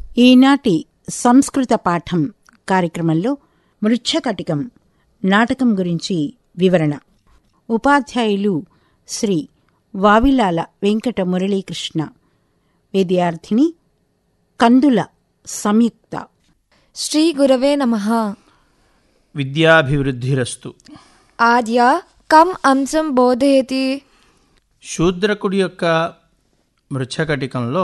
ఈనాటి సంస్కృత పాఠం కార్యక్రమంలో మృచ్ఛకటికం నాటకం గురించి వివరణ ఉపాధ్యాయులు శ్రీ వావిలాల వెంకట మురళీకృష్ణ విద్యార్థిని కందుల సంయుక్త శ్రీ గురవే నమః విద్యాభివృద్ధిరస్తు ఆద్య కం అంశం బోధయతి శూద్రకుడి యొక్క మృచ్ఛకటికంలో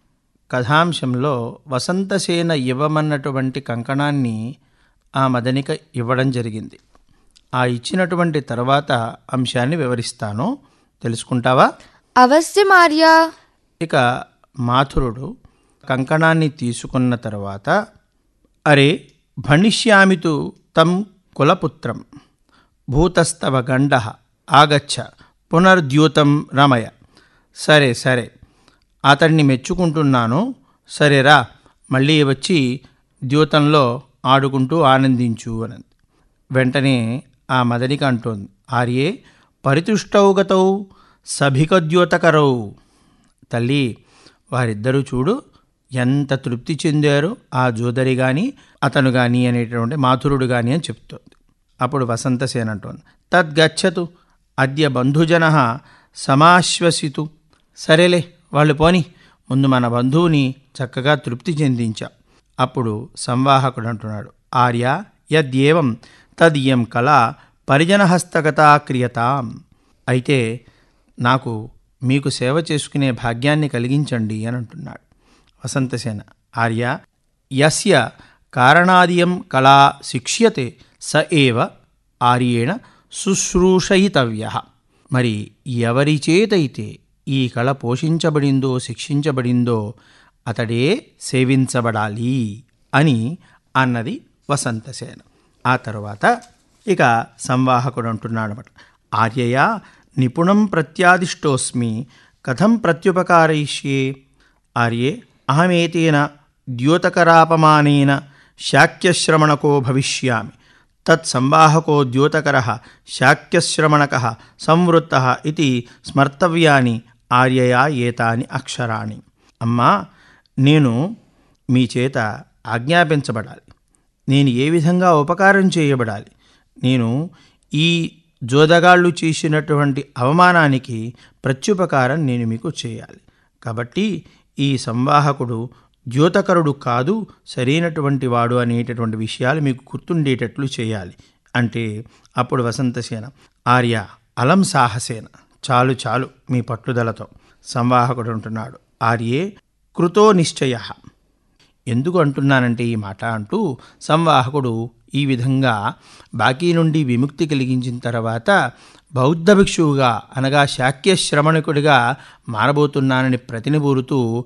కథాంశంలో వసంతసేన ఇవ్వమన్నటువంటి కంకణాన్ని ఆ మదనిక ఇవ్వడం జరిగింది ఆ ఇచ్చినటువంటి తర్వాత అంశాన్ని వివరిస్తాను తెలుసుకుంటావా అవశ్యం ఆర్య ఇక మాథురుడు కంకణాన్ని తీసుకున్న తర్వాత అరే భణిష్యామితు తం కులపుత్రం భూతస్తవ గండ ఆగచ్చ పునర్ద్యూతం రమయ సరే సరే అతన్ని మెచ్చుకుంటున్నాను సరేరా మళ్ళీ వచ్చి ద్యూతంలో ఆడుకుంటూ ఆనందించు అని వెంటనే ఆ మదనిక అంటోంది ఆర్యే పరితుష్టౌ గతౌ సభికద్యోతకరౌ తల్లి వారిద్దరూ చూడు ఎంత తృప్తి చెందారో ఆ జోదరి కానీ అతను కానీ అనేటటువంటి మాథురుడు కానీ అని చెప్తోంది అప్పుడు వసంతసేన అంటోంది తద్గచ్చతు అద్య బంధుజన సమాశ్వసితు సరేలే వాళ్ళు పోని ముందు మన బంధువుని చక్కగా తృప్తి చెందించా అప్పుడు సంవాహకుడు అంటున్నాడు ఆర్య యద్యేవం తదియం కళ పరిజనహస్తగతా క్రియతాం అయితే నాకు మీకు సేవ చేసుకునే భాగ్యాన్ని కలిగించండి అని అంటున్నాడు వసంతసేన ఆర్య యస్య కారణాదియం కళా శిక్ష్యతే స ఏవ ఆర్యేణ శుశ్రూషయితవ్య మరి ఎవరి చేతైతే ఈ కళ పోషించబడిందో శిక్షించబడిందో అతడే సేవించబడాలి అని అన్నది వసంతసేన ఆ తరువాత ఇక సంవాహకుడు అంటున్నాడు అనమాట ఆర్యయ నిపుణం ప్రత్యాదిష్టోస్మి కథం ప్రత్యుపకారయిష్యే ఆర్యే అహమేతేన ద్యోతకరాపమానేన శాక్యశ్రమణకో భవిష్యామి తత్సంవాహకో ద్యోతకర శాక్యశ్రమణక సంవృత్త ఇది స్మర్తవ్యాని ఆర్యయా ఏతాని అక్షరాణి అమ్మా నేను మీ చేత ఆజ్ఞాపించబడాలి నేను ఏ విధంగా ఉపకారం చేయబడాలి నేను ఈ జోదగాళ్ళు చేసినటువంటి అవమానానికి ప్రత్యుపకారం నేను మీకు చేయాలి కాబట్టి ఈ సంవాహకుడు ద్యోతకరుడు కాదు సరైనటువంటి వాడు అనేటటువంటి విషయాలు మీకు గుర్తుండేటట్లు చేయాలి అంటే అప్పుడు వసంతసేన ఆర్య అలం సాహసేన చాలు చాలు మీ పట్టుదలతో సంవాహకుడు అంటున్నాడు ఆర్యే కృతో నిశ్చయ ఎందుకు అంటున్నానంటే ఈ మాట అంటూ సంవాహకుడు ఈ విధంగా బాకీ నుండి విముక్తి కలిగించిన తర్వాత బౌద్ధ భిక్షువుగా అనగా శాక్య శ్రమణకుడిగా మారబోతున్నానని ప్రతినిబూరుతూ